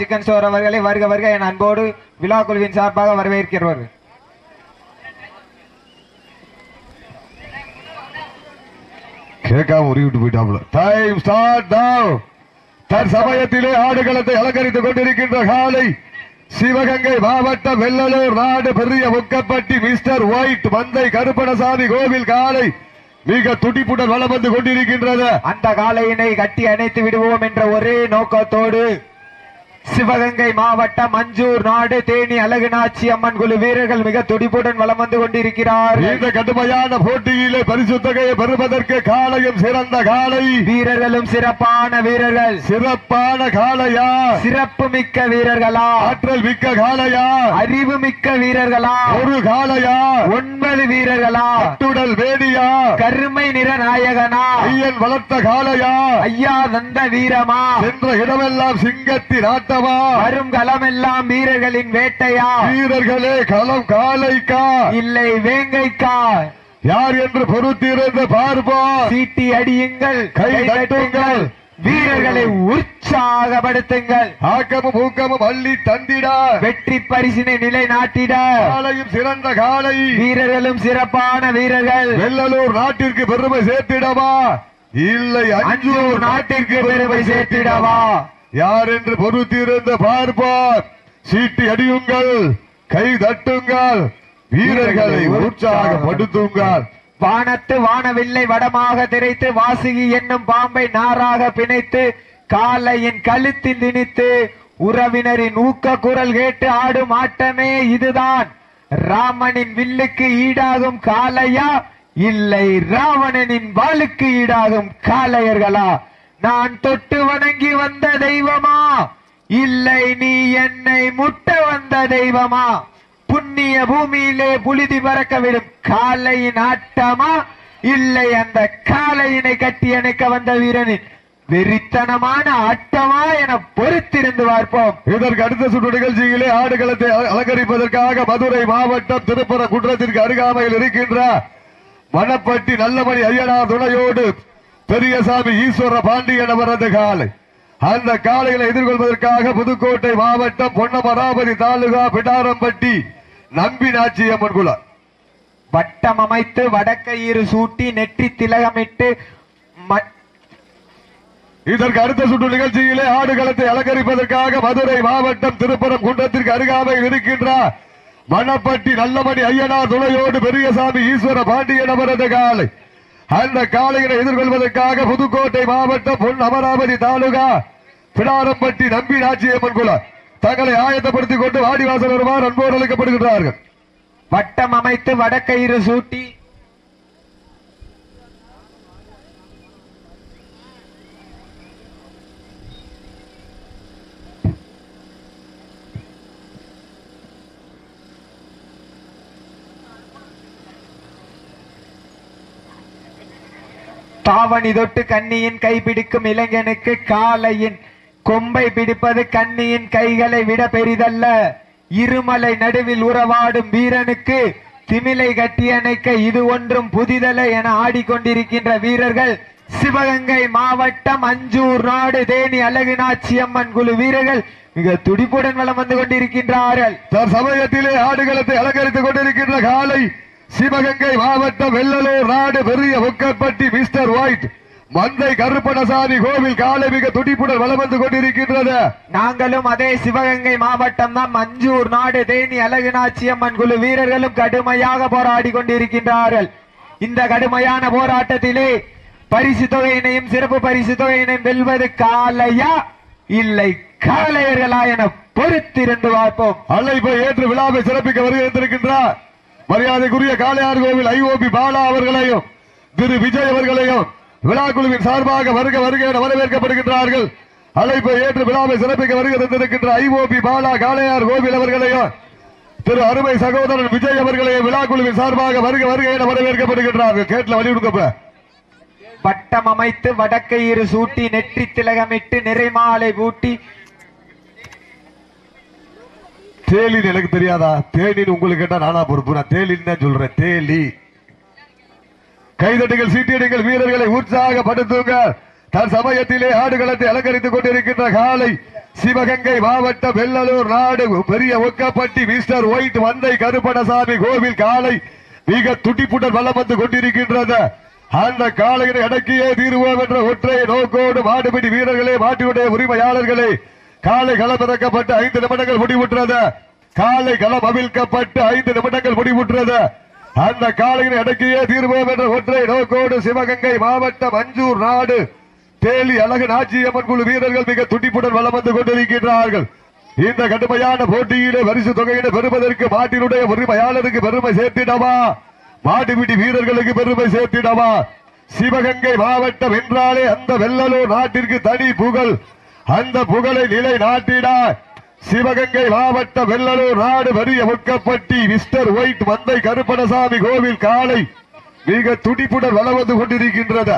Chicken store அவர்களை வருக வருக என் அன்போடு விழா குழுவின் சார்பாக வரவேற்கிறவர் கேட்காம உருவிட்டு போயிட்டாப்ல டைம் ஸ்டார்ட் நவ தற்சமயத்திலே ஆடுகளத்தை அலங்கரித்துக் கொண்டிருக்கின்ற காலை சிவகங்கை மாவட்டம் வெள்ளலூர் நாடு பெரிய முக்கப்பட்டி மிஸ்டர் ஒயிட் மந்தை கருப்பணசாமி கோவில் காலை மிக துடிப்புடன் வலம் வந்து கொண்டிருக்கின்றது அந்த காளையினை கட்டி அணைத்து விடுவோம் என்ற ஒரே நோக்கத்தோடு சிவகங்கை மாவட்டம் மஞ்சூர் நாடு தேனி அழகுநாச்சி அம்மன் குழு வீரர்கள் மிக துடிப்புடன் வலம் வந்து கொண்டிருக்கிறார்கள் இந்த கடுமையான போட்டியிலே பரிசு தொகையை பெறுவதற்கு காலையும் சிறந்த காலை வீரர்களும் சிறப்பான வீரர்கள் சிறப்பான காளையா சிறப்பு மிக்க வீரர்களா ஆற்றல் மிக்க காளையா அறிவு மிக்க வீரர்களா ஒரு காளையா ஒன்பது வீரர்களா அட்டுடல் வேடியா கருமை நிற நாயகனா ஐயன் வளர்த்த காளையா ஐயா தந்த வீரமா சென்ற இடமெல்லாம் சிங்கத்தின் ஆட்டமா வரும் களமெல்லாம் வீரர்களின் வேட்டையா வீரர்களே களம் காளைக்கா இல்லை வேங்கைக்கா யார் என்று பொறுத்திருந்து பார்ப்போம் சீட்டி அடியுங்கள் கை கை தட்டுங்கள். தட்டுங்கள் வீரர்களை உற்சாகப்படுத்துங்கள் ஆக்கமும் ஊக்கமும் அள்ளி தந்திட வெற்றி பரிசினை நிலைநாட்டிட காலையும் சிறந்த காலை வீரர்களும் சிறப்பான வீரர்கள் வெள்ளலூர் நாட்டிற்கு பெருமை சேர்த்திடவா இல்லை அஞ்சூர் நாட்டிற்கு பெருமை சேர்த்திடவா யார் என்று பொறுத்திருந்து பார்ப்போம் சீட்டி அடியுங்கள் கை தட்டுங்கள் வீரர்களை உற்சாகப்படுத்துங்கள் வானத்து வானவில்லை வடமாக திரைத்து வாசுகி என்னும் பாம்பை நாராக பிணைத்து காளையின் கழுத்தில் திணித்து உறவினரின் ஊக்க குரல் கேட்டு ஆடும் ஆட்டமே இதுதான் ராமனின் வில்லுக்கு ஈடாகும் காளையா இல்லை ராவணனின் வாளுக்கு ஈடாகும் காளையர்களா நான் தொட்டு வணங்கி வந்த தெய்வமா இல்லை நீ என்னை முட்ட வந்த தெய்வமா புண்ணிய பூமியிலே புழுதி பறக்க விடும் காளையின் ஆட்டமா இல்லை அந்த காளையினை கட்டி அணைக்க வந்த வீரனின் வெறித்தனமான ஆட்டமா என பொறுத்திருந்து பார்ப்போம் இதற்கு அடுத்த சுற்று நிகழ்ச்சியிலே ஆடுகளத்தை அல- அலங்கரிப்பதற்காக மதுரை மாவட்டம் திருப்பர குன்றத்திற்கு அருகாமையில் இருக்கின்ற மணப்பட்டி நல்லமணி ஐயனார் துணையோடு பெரியசாமி ஈஸ்வர பாண்டியன் அவரது காலை அந்த காலையில எதிர்கொள்வதற்காக புதுக்கோட்டை மாவட்டம் பொன்னமராபதி தாலுகா பிடாரம்பட்டி நம்பி நாச்சியம்மன் குலம் வட்டம் அமைத்து வடக்கையிறு சூட்டி நெற்றி திலகமிட்டு ம- இதற்கு அடுத்த சுற்று நிகழ்ச்சியிலே ஆடுகளத்தை அலங்கரிப்பதற்காக மதுரை மாவட்டம் திருப்பரம் குன்றத்திற்கு அருகாமையில் இருக்கின்ற மணப்பட்டி நல்லமணி ஐயனார் துணையோடு பெரியசாமி ஈஸ்வர பாண்டியன் அவரது காலை அந்த காலையினை எதிர்கொள்வதற்காக புதுக்கோட்டை மாவட்டம் பொன் அமராவதி தாலுகா பிடாரம்பட்டி நம்பி நாச்சியம்மன் குலம் தங்களை ஆயத்தப்படுத்திக் கொண்டு வாடிவாசல் வருமாறு அன்போடு அழைக்கப்படுகின்றார்கள் வட்டம் அமைத்து வடக்கையிறு சூட்டி தாவணி தொட்டு கண்ணியின் கை பிடிக்கும் இளைஞனுக்கு காளையின் கொம்பை பிடிப்பது கண்ணியின் கைகளை விட பெரிதல்ல இருமலை நடுவில் உறவாடும் வீரனுக்கு திமிலை கட்டி அணைக்க இது ஒன்றும் புதிதல்ல என ஆடிக்கொண்டிருக்கின்ற வீரர்கள் சிவகங்கை மாவட்டம் அஞ்சூர் நாடு தேனி அழகுநாச்சி அம்மன் குழு வீரர்கள் மிக துடிப்புடன் வலம் வந்து கொண்டிருக்கின்றார்கள் தற்சமயத்திலே ஆடுகளத்தை அலங்கரித்துக் கொண்டிருக்கின்ற காலை சிவகங்கை மாவட்டம் வெள்ளலூர் நாடு பெரிய முக்கப்பட்டி மிஸ்டர் ஒயிட் மந்தை கருப்பணசாமி கோவில் காலை மிக துடிப்புடன் வலம் வந்து கொண்டிருக்கின்றது நாங்களும் அதே சிவகங்கை மாவட்டம் தான் மஞ்சூர் நாடு தேனி அழகுநாச்சி அம்மன் குழு வீரர்களும் கடுமையாக போராடி கொண்டிருக்கின்றார்கள் இந்த கடுமையான போராட்டத்திலே பரிசு தொகையினையும் சிறப்பு பரிசு தொகையினையும் வெல்வது காளையா இல்லை காளையர்களா என பொறுத்திருந்து பார்ப்போம் அழைப்பை ஏற்று விழாவை சிறப்பிக்க வருகின்றிருக்கின்றார் மரியாதைக்குரிய காளையார் கோவில் ஐஓபி பாலா அவர்களையும் திரு விஜய் அவர்களையும் விழா குழுவின் சார்பாக வருக வருக என வரவேற்கப்படுகின்றார்கள் அழைப்பை ஏற்று விழாவை சிறப்பிக்க வருகை தந்திருக்கின்ற ஐஓபி பாலா காளையார் கோவில் அவர்களையும் திரு அருமை சகோதரன் விஜய் அவர்களையும் விழா குழுவின் சார்பாக வருக வருக என வரவேற்கப்படுகின்றார்கள் கேட்ல வழி கொடுக்கப்ப வட்டம் அமைத்து வடக்கையிறு சூட்டி நெற்றி திலகமிட்டு நிறைமாலை பூட்டி தேலின்னு எனக்கு தெரியாதா தேலின்னு உங்களுக்கு கேட்டா நானா பொறுப்பு நான் தேலின்னு தான் சொல்றேன் தேலி கைதட்டுகள் சீட்டியடிகள் வீரர்களை உற்சாகப்படுத்துங்க தற்சமயத்திலே ஆடுகளத்தை அலங்கரித்துக் கொண்டிருக்கின்ற காலை சிவகங்கை மாவட்டம் வெள்ளலூர் நாடு பெரிய ஒக்கப்பட்டி மிஸ்டர் ஒயிட் வந்தை கருப்பணசாமி கோவில் காலை மிக துடிப்புடன் வலம் வந்து கொண்டிருக்கின்றது அந்த காலையினை அடக்கியே தீர்வோம் என்ற ஒற்றை நோக்கோடு மாடுபிடி வீரர்களே மாட்டினுடைய உரிமையாளர்களே காலை களமிறக்கப்பட்டு ஐந்து நிமிடங்கள் முடிவுற்றது காலை களம் அவிழ்க்கப்பட்டு ஐந்து நிமிடங்கள் முடிவுற்றது அந்த காலையினை அடக்கியே தீர்வோம் என்ற ஒற்றை நோக்கோடு சிவகங்கை மாவட்டம் அஞ்சூர் நாடு தேலி அழகு நாச்சியம்மன் குழு வீரர்கள் மிக துடிப்புடன் வலம் வந்து கொண்டிருக்கின்றார்கள் இந்த கடுமையான போட்டியிலே பரிசு தொகையினை பெறுவதற்கு மாட்டினுடைய உரிமையாளருக்கு பெருமை சேர்த்திடவா மாடுபிடி வீரர்களுக்கு பெருமை சேர்த்திடவா சிவகங்கை மாவட்டம் என்றாலே அந்த வெள்ளலூர் நாட்டிற்கு தனி புகழ் அந்த புகழை நிலை நாட்டிட சிவகங்கை மாவட்டம் வெள்ளலூர் நாடு பெரிய முக்கப்பட்டி மிஸ்டர் ஒயிட் மந்தை கருப்பணசாமி கோவில் காலை மிக துடிப்புடன் வலம் வந்து கொண்டிருக்கின்றது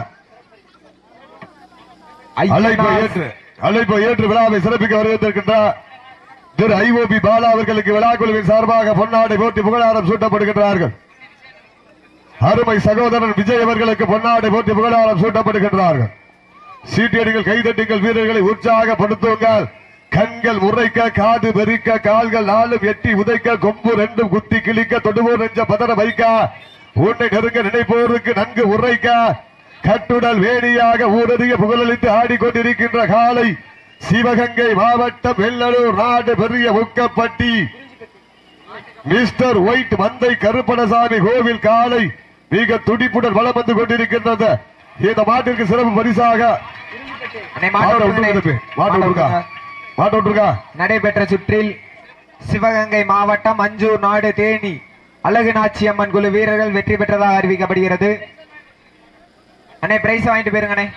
அழைப்பை ஏற்று அழைப்பை ஏற்று விழாவை சிறப்பிக்க வருவதற்கின்றார் திரு ஐஓபி பாலா அவர்களுக்கு விழா குழுவின் சார்பாக பொன்னாடை போட்டி புகழாரம் சூட்டப்படுகின்றார்கள் அருமை சகோதரன் விஜய் அவர்களுக்கு பொன்னாடை போட்டி புகழாரம் சூட்டப்படுகின்றார்கள் சீட்டியடிகள் கைதட்டுங்கள் வீரர்களை உற்சாகப்படுத்துங்கள் கண்கள் உரைக்க காது பெருக்க கால்கள் நாளும் எட்டி உதைக்க கொம்பு ரெண்டும் குத்தி கிழிக்க தொடுவோர் நெஞ்ச பதற வைக்க உன்னை நெருங்க நினைப்போருக்கு நன்கு உரைக்க கட்டுடல் வேணியாக ஊரறிய புகழளித்து ஆடிக்கொண்டிருக்கின்ற காலை சிவகங்கை மாவட்டம் வெள்ளலூர் நாடு பெரிய முக்கப்பட்டி மிஸ்டர் ஒயிட் மந்தை கருப்பணசாமி கோவில் காலை மிக துடிப்புடன் வலம் வந்து கொண்டிருக்கின்றது இந்த மாட்டிற்கு சிறப்பு பரிசாக அண்ணே, மாட்டை மாட்டை விட்டுருங்க. விட்டுருங்க. மாட்டை மாட்டை விட்டுருங்க. விட்டுருங்க. மாட்டை விட்டுருக்கா நடைபெற்ற சுற்றில் சிவகங்கை மாவட்டம் அஞ்சூர் நாடு தேனி அழகு நாச்சியம்மன் குழு வீரர்கள் வெற்றி பெற்றதாக அறிவிக்கப்படுகிறது அண்ணே பிரைஸ் வாங்கிட்டு போயிருங்கண்ணே